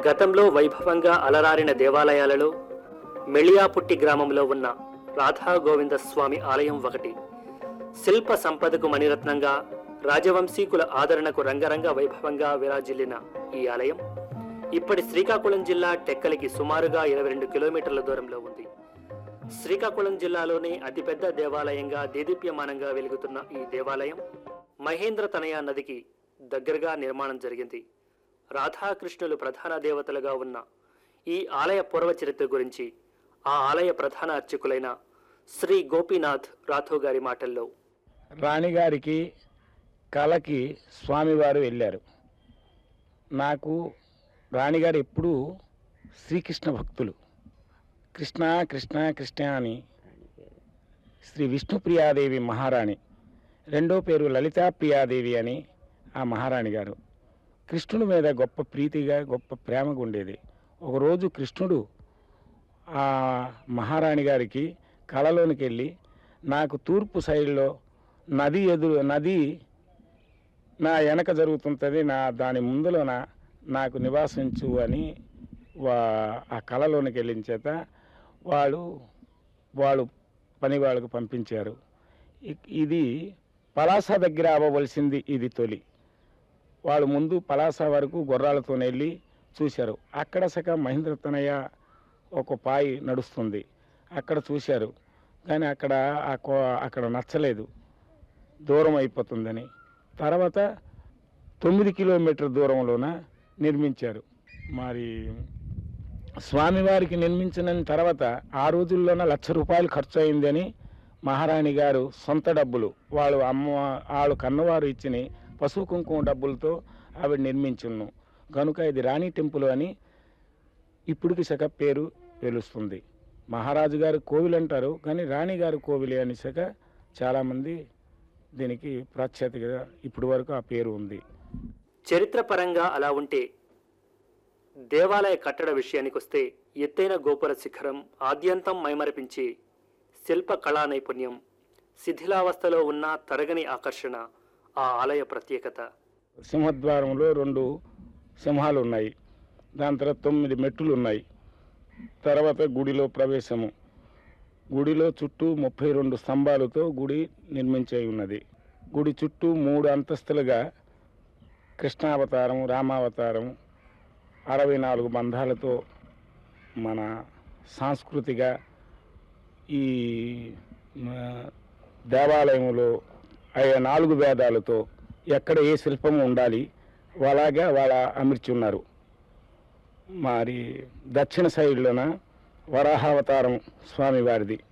గతంలో వైభవంగా అలరారిన దేవాలయాలలో మెళియాపుట్టి గ్రామంలో ఉన్న రాధా గోవింద స్వామి ఆలయం ఒకటి శిల్ప సంపదకు మణిరత్నంగా రాజవంశీకుల ఆదరణకు రంగరంగ వైభవంగా విరాజిల్లిన ఈ ఆలయం ఇప్పటి శ్రీకాకుళం జిల్లా టెక్కలికి సుమారుగా ఇరవై రెండు కిలోమీటర్ల దూరంలో ఉంది శ్రీకాకుళం జిల్లాలోనే అతిపెద్ద దేవాలయంగా దేదీప్యమానంగా వెలుగుతున్న ఈ దేవాలయం మహేంద్ర తనయ నదికి దగ్గరగా నిర్మాణం జరిగింది రాధాకృష్ణులు ప్రధాన దేవతలుగా ఉన్న ఈ ఆలయ పూర్వ చరిత్ర గురించి ఆ ఆలయ ప్రధాన అర్చకులైన శ్రీ గోపీనాథ్ రాథో గారి మాటల్లో రాణిగారికి కళకి స్వామివారు వెళ్ళారు నాకు రాణిగారు ఎప్పుడూ శ్రీకృష్ణ భక్తులు కృష్ణ కృష్ణ కృష్ణ అని శ్రీ విష్ణుప్రియాదేవి మహారాణి రెండో పేరు లలితా ప్రియాదేవి అని ఆ మహారాణి గారు కృష్ణుడి మీద గొప్ప ప్రీతిగా గొప్ప ప్రేమగా ఉండేది ఒకరోజు కృష్ణుడు ఆ మహారాణి గారికి కళలోనికి వెళ్ళి నాకు తూర్పు సైడ్లో నది ఎదురు నది నా వెనక జరుగుతుంటుంది నా దాని ముందులోన నాకు నివాసించు అని వా ఆ కళలోనికి వెళ్ళిన చేత వాళ్ళు వాళ్ళు పని వాళ్ళకు పంపించారు ఇ- ఇది పలాస దగ్గర అవ్వవలసింది ఇది తొలి వాళ్ళు ముందు పలాస వరకు గుర్రాలతో వెళ్ళి చూశారు అక్కడ సగం మహేంద్ర తనయ్య ఒక పాయి నడుస్తుంది అక్కడ చూశారు కానీ అక్కడ ఆ కో- అక్కడ నచ్చలేదు దూరం అయిపోతుందని తర్వాత తొమ్మిది కిలోమీటర్ దూరంలోన నిర్మించారు మరి స్వామివారికి నిర్మించిన తర్వాత ఆ రోజుల్లోన లక్ష రూపాయలు ఖర్చు అయిందని మహారాణి గారు సొంత డబ్బులు వాళ్ళు అమ్మ వాళ్ళు కన్నవారు ఇచ్చిన పశువు కుంకుమ డబ్బులతో ఆవిడ నిర్మించును కనుక ఇది రాణి టెంపుల్ అని ఇప్పటికి సగ పేరు తెలుస్తుంది మహారాజు గారు కోవిల్ అంటారు కానీ రాణి గారు కోవిలి అని సగ చాలామంది దీనికి ప్రాఖ్యాతిగా ఇప్పటి వరకు ఆ పేరు ఉంది చరిత్రపరంగా అలా ఉంటే దేవాలయ కట్టడ విషయానికొస్తే ఎత్తైన గోపుర శిఖరం ఆద్యంతం మైమరపించే శిల్ప కళా నైపుణ్యం శిథిలావస్థలో ఉన్న తరగని ఆకర్షణ ఆ ఆలయ ప్రత్యేకత సింహద్వారంలో రెండు సింహాలు ఉన్నాయి దాని తర్వాత తొమ్మిది మెట్టులు ఉన్నాయి తర్వాత గుడిలో ప్రవేశము గుడిలో చుట్టూ ముప్పై రెండు స్తంభాలతో గుడి నిర్మించే ఉన్నది గుడి చుట్టూ మూడు అంతస్తులుగా కృష్ణావతారం రామావతారం అరవై నాలుగు బంధాలతో మన సాంస్కృతిక ఈ ఆ, దేవాలయంలో ఆయా నాలుగు వేదాలతో ఎక్కడ ఏ శిల్పము ఉండాలి అలాగా వాళ్ళ అమర్చి ఉన్నారు మరి దక్షిణ సైడ్లోన వరాహావతారం స్వామివారిది